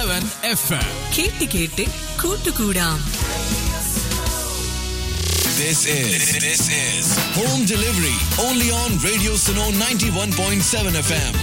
Seven F M കേട്ട് കേട്ട് കൂട്ടുകൂടാം This is this is home delivery only on Radio Suno 91.7 FM.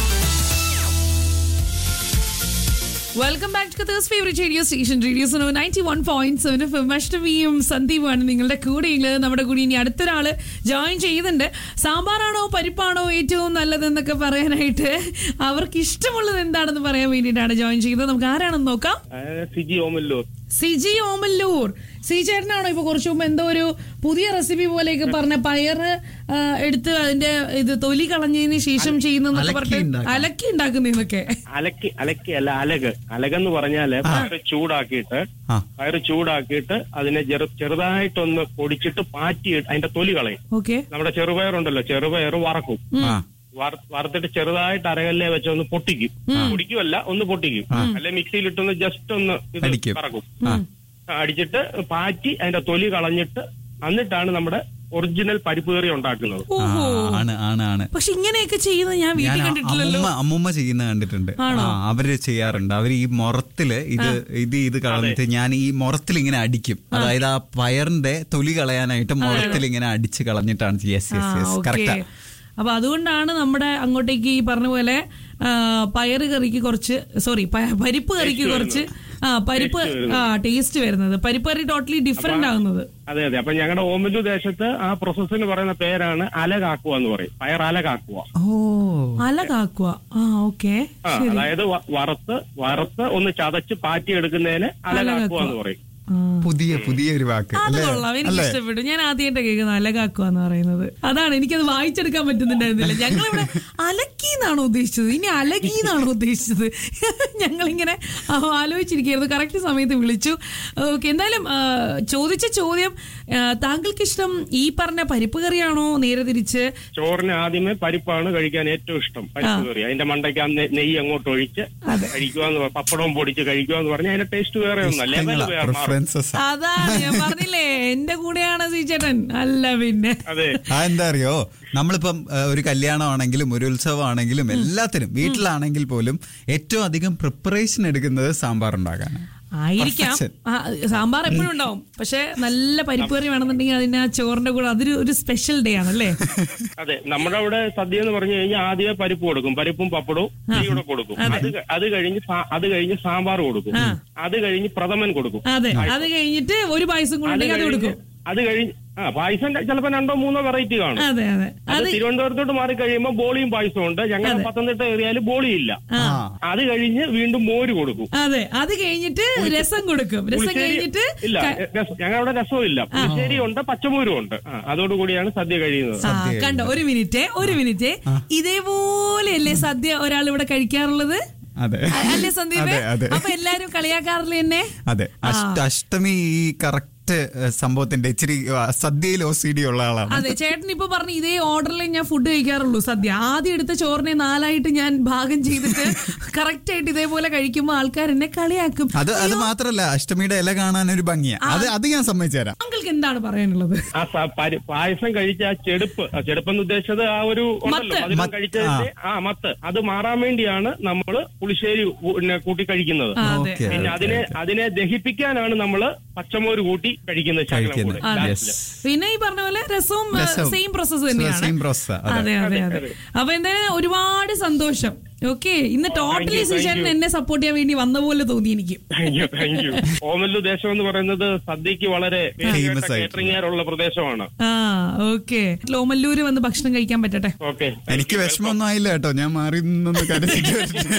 Welcome back to Qatar's favourite radio station radio so ninety one point seven F M അഷ്ടമിയും സന്ദീപുമാണ് നിങ്ങളുടെ കൂടെയുള്ളത് നമ്മുടെ കൂടെ ഇനി അടുത്തൊരാള് ജോയിൻ ചെയ്യുന്നുണ്ട് സാമ്പാറാണോ പരിപ്പാണോ ഏറ്റവും നല്ലതെന്നൊക്കെ പറയാനായിട്ട് അവർക്ക് ഇഷ്ടമുള്ളത് എന്താണെന്ന് പറയാൻ വേണ്ടിയിട്ടാണ് ജോയിൻ ചെയ്തത് നമുക്ക് ആരാണെന്ന് നോക്കാം ആ, സിജി ഓമല്ലൂർ സിജി ഓമല്ലൂർ സി ചേട്ടനാണോ ഇപ്പൊ കുറച്ചു മുമ്പ് എന്തോ ഒരു പുതിയ റെസിപ്പി പോലെയൊക്കെ പറഞ്ഞ പയറ് ആ, എടുത്ത് അതിന്റെ ഇത് തൊലി കളഞ്ഞതിന് ശേഷം ചെയ്യുന്നൊക്കെ പറഞ്ഞിട്ട് അലക്കി ഉണ്ടാക്കുന്നതൊക്കെ അലക്കി അലക്കി അല്ല അലക് അലകെന്ന് പറഞ്ഞാല് പയറ് ചൂടാക്കിയിട്ട് പയറ് ചൂടാക്കിയിട്ട് അതിനെ ചെറു ചെറുതായിട്ടൊന്ന് പൊടിച്ചിട്ട് പാറ്റി അതിന്റെ തൊലി കളയും ഓക്കെ നമ്മുടെ ചെറുപയറുണ്ടല്ലോ ചെറുപയർ വറക്കും വറ- വറുത്തിട്ട് ചെറുതായിട്ട് അരകല്ലേ വെച്ച് ഒന്ന് പൊട്ടിക്കും പൊടിക്കുമല്ല ഒന്ന് പൊട്ടിക്കും അല്ലെ മിക്സിയിലിട്ടൊന്ന് ജസ്റ്റ് ഒന്ന് ഇത് അടിക്കും. കറക്കും ആ, അടിച്ചിട്ട് പാറ്റി അതിന്റെ തൊലി കളഞ്ഞിട്ട് എന്നിട്ടാണ് നമ്മുടെ ഒറിജിനൽ പരിപ്പ് കറി ഉണ്ടാക്കുന്നത് ഓഹോ ആണ് ആണ് ആണ് പക്ഷെ ഇങ്ങനെയൊക്കെ ചെയ്യുന്നത് ഞാൻ ഞാൻ വീട്ടിൽ കണ്ടിട്ടില്ലല്ലോ അമ്മൂമ്മ അമ്മൂമ്മ ചെയ്യുന്ന കണ്ടിട്ടുണ്ട് ആ അവര് ചെയ്യാറുണ്ട് അവര് ഈ മുറത്തില് ഇത് ഇത് ഇത് കളഞ്ഞിട്ട് ഞാൻ ഈ മുറത്തിൽ ഇങ്ങനെ അടിക്കും അതായത് ആ പയറിന്റെ തൊലി കളയാനായിട്ട് മുറത്തിൽ ഇങ്ങനെ അടിച്ച് കളഞ്ഞിട്ടാണ് യെസ് യെസ് യെസ് ഓക്കെ കറക്റ്റാ അപ്പൊ അതുകൊണ്ടാണ് നമ്മുടെ അങ്ങോട്ടേക്ക് ഈ പറഞ്ഞ പോലെ ആ, പയറ് കറിക്ക് കുറച്ച് സോറി പരിപ്പ് കറിക്ക് കുറച്ച് ആ പരിപ്പ് ആ ടേസ്റ്റ് വരുന്നത് പരിപ്പ് കറി ടോട്ടലി ഡിഫറെന്റ് ആകുന്നത് അതെ അതെ അപ്പൊ ഞങ്ങളുടെ ഓമല്ലു ദേശത്ത് ആ പ്രോസസ്സിന് പറയുന്ന പേരാണ് അലകാക്കുക എന്ന് പറയും പയർ അലകാക്കുക ഓ അല കാക്കുക ആ ഓക്കെ ആ, അതായത് വ- വറുത്ത് വറുത്ത് ഒന്ന് ചതച്ച് പാറ്റി എടുക്കുന്നതിന് അലകാക്കുക എന്ന് പറയും പുതിയ പുതിയ ഒരു വാക്ക് അത് അല്ലേ കൊള്ളാം എനിക്ക് ഇഷ്ടപ്പെട്ടു ഞാൻ ആദ്യമായിട്ട് കേൾക്കുന്നത് അലകാക്കുക എന്ന് പറയുന്നത് അതാണ് എനിക്കത് വായിച്ചെടുക്കാൻ പറ്റുന്നുണ്ടായിരുന്നില്ല ഞങ്ങളിവിടെ അലക്കി എന്നാണോ ഉദ്ദേശിച്ചത് ഇനി അലകി എന്നാണോ ഉദ്ദേശിച്ചത് ഞങ്ങളിങ്ങനെ ആ, ആലോചിച്ചിരിക്കുകയായിരുന്നു കറക്റ്റ് സമയത്ത് വിളിച്ചു ഓക്കെ എന്തായാലും ആ, ചോദിച്ച ചോദ്യം ആ, താങ്കൾക്ക് ഇഷ്ടം ഈ പറഞ്ഞ പരിപ്പ് കറിയാണോ നേരെ തിരിച്ച് ചോറിന് ആദ്യമേ പരിപ്പാണ് കഴിക്കാൻ ഏറ്റവും ഇഷ്ടം പരിപ്പ് കറി അതിന്റെ മണ്ടയ്ക്ക് ആ നെ- നെയ്യ് അങ്ങോട്ട് ഒഴിച്ച് കഴിക്കുക എന്ന് പറ- പപ്പടവും പൊടിച്ച് കഴിക്കുക എന്ന് പറഞ്ഞാൽ അതിന്റെ ടേസ്റ്റ് വേറെ ഒന്നും ലെവൽ വേറെ മാറും പ്രിഫറൻസസ് അതാണ് ഞാൻ പറഞ്ഞില്ലേ എന്റെ കൂടെയാണ് സി ചേട്ടൻ അല്ല പിന്നെ അതെ ആ എന്താ അറിയോ നമ്മളിപ്പം ആ, ഒരു കല്യാണമാണെങ്കിലും ഒരു ഉത്സവമാണെങ്കിലും എല്ലാത്തിനും വീട്ടിലാണെങ്കിൽ പോലും ഏറ്റവും അധികം പ്രിപ്പറേഷൻ എടുക്കുന്നത് സാമ്പാർ ഉണ്ടാക്കാനാണ് ആയിരിക്കാം Perfection. ആ, സാമ്പാർ എപ്പോഴും ഉണ്ടാവും പക്ഷെ നല്ല പരിപ്പ് കറി വേണമെന്നുണ്ടെങ്കിൽ അതിന് ആ ചോറിന്റെ കൂടെ അതൊരു ഒരു സ്പെഷ്യൽ ഡേ ആണല്ലേ അതെ നമ്മുടെ അവിടെ സദ്യ എന്ന് പറഞ്ഞു കഴിഞ്ഞാൽ ആദ്യമേ പരിപ്പ് കൊടുക്കും പരിപ്പും പപ്പടവും നെയ്യൂടെ കൊടുക്കും അത് ക- അത് കഴിഞ്ഞ് സാ- അത് കഴിഞ്ഞ് സാമ്പാർ കൊടുക്കും അത് കഴിഞ്ഞ് പ്രഥമൻ കൊടുക്കും അതെ അത് കഴിഞ്ഞിട്ട് ഒരു പായസം കൂടെ അത് ഉണ്ടെങ്കിൽ അത് കഴിഞ്ഞ് കൊടുക്കും അത് കഴിഞ്ഞ് ആ പായസം ചിലപ്പോ രണ്ടോ മൂന്നോ വെറൈറ്റി കാണും അതെ അതെ അത് അത് തിരുവനന്തപുരത്തോട്ട് മാറി കഴിയുമ്പോൾ ബോളിയും പായസവും ഉണ്ട് ഞങ്ങളുടെ പത്തനംതിട്ട ഏറിയാൽ ബോളി ഇല്ല അത് കഴിഞ്ഞ് വീണ്ടും മോര് കൊടുക്കും അതെ അത് കഴിഞ്ഞിട്ട് രസം കൊടുക്കും രസം പുളിശ്ശേരി- കഴിഞ്ഞിട്ട് ഇല്ല ക- രസം- ഞങ്ങളുടെ രസവും ഇല്ല പുളിശ്ശേരി ഉണ്ട് പച്ചമോരും ഉണ്ട് ആ, അതോടുകൂടിയാണ് സദ്യ കഴിയുന്നത് ആ കണ്ടോ ഒരു മിനിറ്റ് ഒരു മിനിറ്റ് ഇതേപോലെയല്ലേ സദ്യ ഒരാൾ ഇവിടെ കഴിക്കാറുള്ളത് അതെ അ- അല്ലേ സന്ദീപ് അതെ അതെ അപ്പൊ എല്ലാരും കളിയാക്കാറില്ല എന്നെ അതെ അഷ്ട അഷ്ടമി ഈ കറക്റ്റ് സംഭവത്തിന്റെ ഇച്ചിരി ആ, സദ്യയിൽ ഒ സി ഡി ഉള്ള ആളാണ് അതെ ചേട്ടൻ ഇപ്പൊ പറഞ്ഞു ഇതേ ഓർഡറിൽ ഞാൻ ഫുഡ് കഴിക്കാറുള്ളൂ സദ്യ ആദ്യം എടുത്ത ചോറിനെ നാലായിട്ട് ഞാൻ ഭാഗം ചെയ്തിട്ട് കറക്റ്റ് ആയിട്ട് ഇതേപോലെ കഴിക്കുമ്പോൾ ആൾക്കാർ എന്നെ കളിയാക്കും അത് അത് മാത്രല്ല അഷ്ടമിയുടെ ഇല കാണാൻ ഒരു ഭംഗിയാ അത് അത് ഞാൻ സമ്മതിച്ചു തരാം അങ്കിൾക്ക് എന്താണ് പറയാനുള്ളത് ആ സ- പരി- പായസം കഴിച്ച ആ ചെടുപ്പ് ആ ചെടുപ്പെന്ന് ഉദ്ദേശിച്ചത് ആ ഒരു ഉണ്ടല്ലോ മത്ത്. മധുരം മത്ത്. കഴിച്ചതിന്റെ ആ മത്ത് അത് മാറാൻ വേണ്ടിയാണ് നമ്മൾ പുളിശ്ശേരി കൂ- പിന്നെ കൂട്ടി കഴിക്കുന്നത് ആ, അതെ ഓക്കെ പിന്നെ അതിനെ അതിനെ ദഹിപ്പിക്കാനാണ് നമ്മൾ പച്ചമോര് കൂട്ടി കഴിക്കുന്നത് ശകലം കൂടെ കഴിക്കുന്നത് അതെ. ലാസ്റ്റില്. പിന്നെ ഈ പറഞ്ഞ പോലെ രസവും രസവും. സെയിം പ്രോസസ് തന്നെയാണ് Same process, അതെ. അതെ അതെ അതെ അപ്പൊ എന്തായാലും ഒരുപാട് സന്തോഷം ഓക്കെ ഇന്ന് ടോട്ടലി you, thank സുചേട്ടൻ you. എന്നെ സപ്പോർട്ട് ചെയ്യാൻ വേണ്ടി വന്ന പോലെ തോന്നി എനിക്ക് താങ്ക് യു താങ്ക് യു ഓമല്ലു ദേശം എന്ന് പറയുന്നത് സദ്യക്ക് വളരെ Famous ആയിട്ടുള്ള. കേറ്ററിംഗുകാരുള്ള പ്രദേശമാണ് ആ ഓക്കെ ലോമല്ലൂര് വന്ന് ഭക്ഷണം കഴിക്കാൻ പറ്റട്ടെ ഓക്കെ എനിക്ക് വിഷമമൊന്നും ആയില്ല കേട്ടോ ഞാൻ മാറി നിന്നൊന്ന് കരുതിട്ട്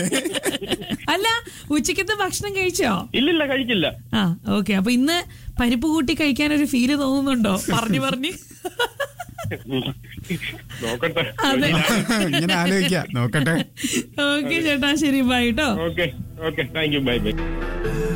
അല്ല ഉച്ചക്കത്തെ ഭക്ഷണം കഴിച്ചോ ഇല്ലില്ല കഴിച്ചില്ല ആ ഓക്കെ അപ്പൊ ഇന്ന് പരിപ്പ് കൂട്ടി കഴിക്കാൻ ഒരു ഫീല് തോന്നുന്നുണ്ടോ പറഞ്ഞു പറഞ്ഞു നോക്കട്ടെ അതെ ഇങ്ങനെ ആലോചിക്കാം നോക്കട്ടെ ഓക്കെ ചേട്ടാ ശരി ബൈ കേട്ടോ okay okay thank you bye by